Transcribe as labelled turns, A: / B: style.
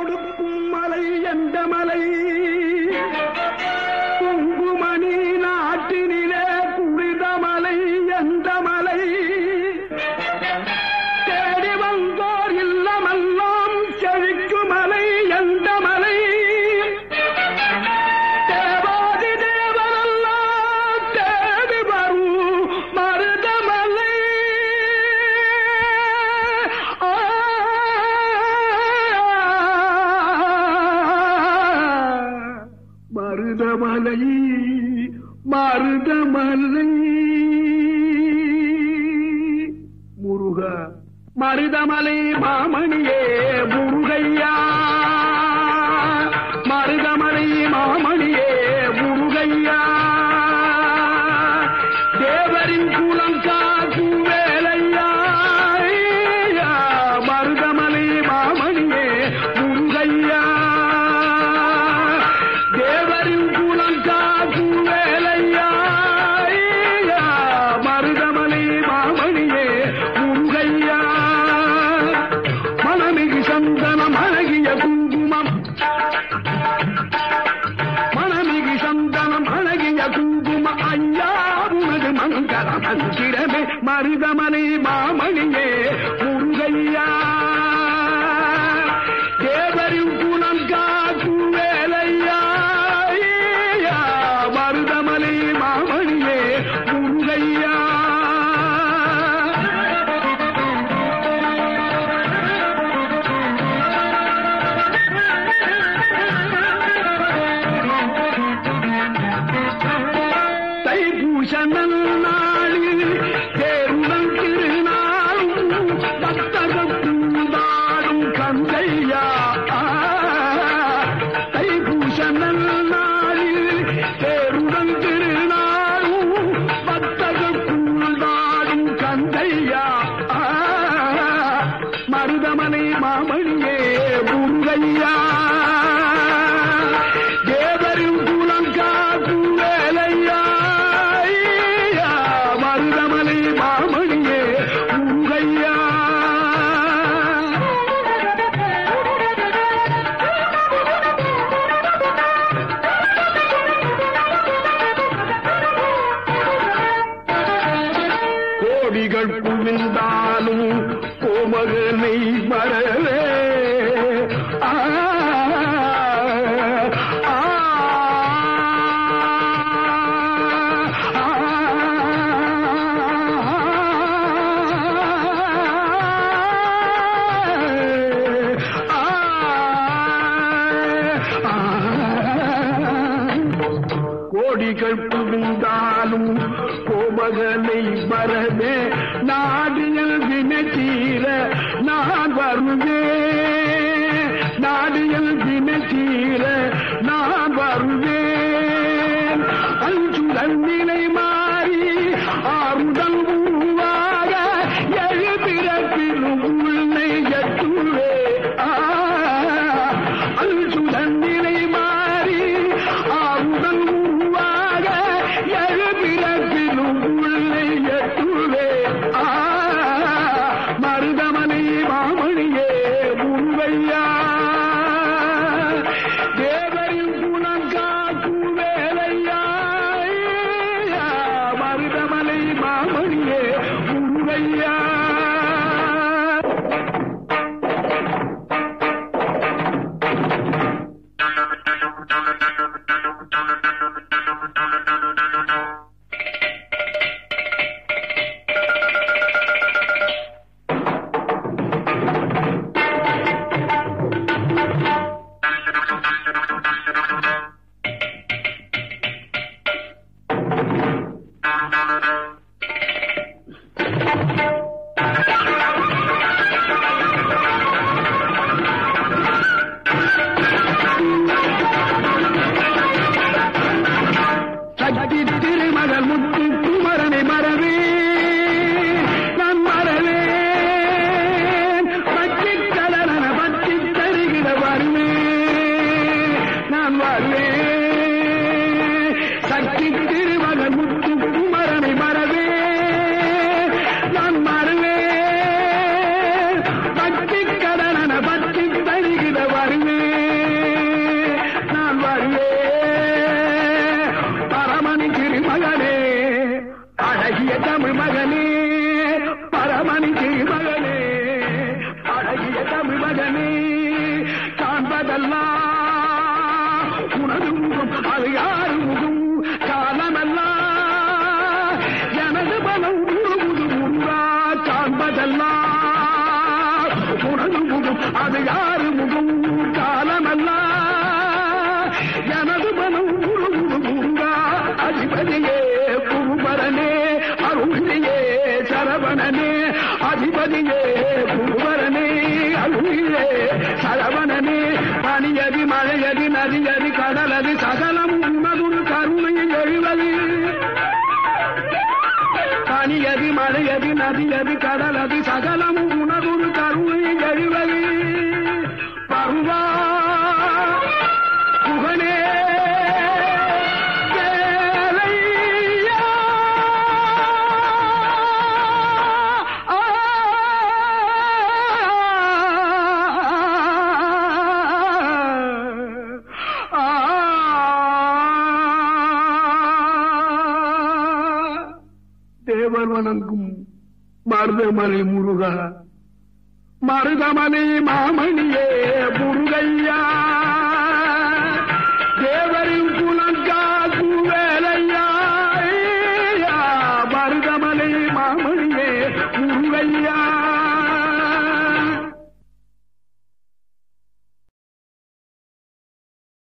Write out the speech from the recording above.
A: கொடுக்கும் மலை எந்த மலை குங்குமணி நாட்டினிலே புனித மலை எந்த மலை தேடி வந்தோர் இல்லமெல்லாம் செழிக்கும் மலை எந்த மலை தேவாதி தேவரெல்லாம் தேடி வரும் மருதமலை ஆ. மருதமலை மருதமலை முருகா மருதமலை மாமணியே முருகையா மருதமலை மாமணியே முருகையா தேவரின் குலம் காக்கும் வேலையா ஐயா, மருதமலை மாமணியே முருகையா தேவரின் குலம் காக்கும் வேலையா ஐயா, மருதமலை மாமணியே முருகையா மனமிகு சந்தனம் அழகிய குங்குமம் மனமிகு சந்தனம் அழகிய குங்கும ஐயா உனது மங்கள மந்திரமே மருதமலை மாமணியே முருகையா தேவரின் குணம் காக்கும் வேலையா ஐயா, மருதமலை மாமணியே முருகையா தைப்பூச நன்னாளில் தேருடன் திருநாளும் பக்தகத்தும் தாடும் கந்தையா தைப்பூச நன்னாளில் தேருடன் திருநாளும் பக்தகத்தும் தாடும் கந்தையா மருதமனை மாமணியே முருகையா தேவரின் குலம் காக்கும் வேலையா ஐயா, மருதமலை மாமணியே முருகையா கோடிகள் குவிந்தாலும் கோமகனை மறவே ஆ, ஆ, கோடிகள் புகுந்தாலும் கோமகனை வரவே நாடியல் வினச்சீர நான் வருவேன் நாடியல் வினச்சீர நான் வருவேன் அஞ்சுடன் நிலை மாறி ஆறுதல் உருவாக எழுபிறப்பிலும் உன்னை எட்டுவே ஆ அல்சுடன் நிலை மாறி ஆவுடன் உருவாக எழுபிறப்பிலும் உள்ளே எட்டுவே ஆ மருதமலை மாமணியே முருகையா தேவ காண்பதெல்லாம் உனது முகம் அது யாரு முகம் காலமல்ல எனது மனம் உருகுது முருகா அதிபதியே புகுபரனே அருளியே சரவணனே அதிபதியே புகுபரனே அருளியே சரவணனே பனியதி மழையதி நதியதி கடலதி சகலம் உன்னதுரு கருணையை எழுவது பனியதி மழையதி நதியதி கடலதி சகலம் உணர்வு கருணை எழுவது பருவா புகனே வேலையா. ஆ, ஆ, தேவர் வணங்கும் மருதமலை முருகா மருதமலை மாமணியே முருகையா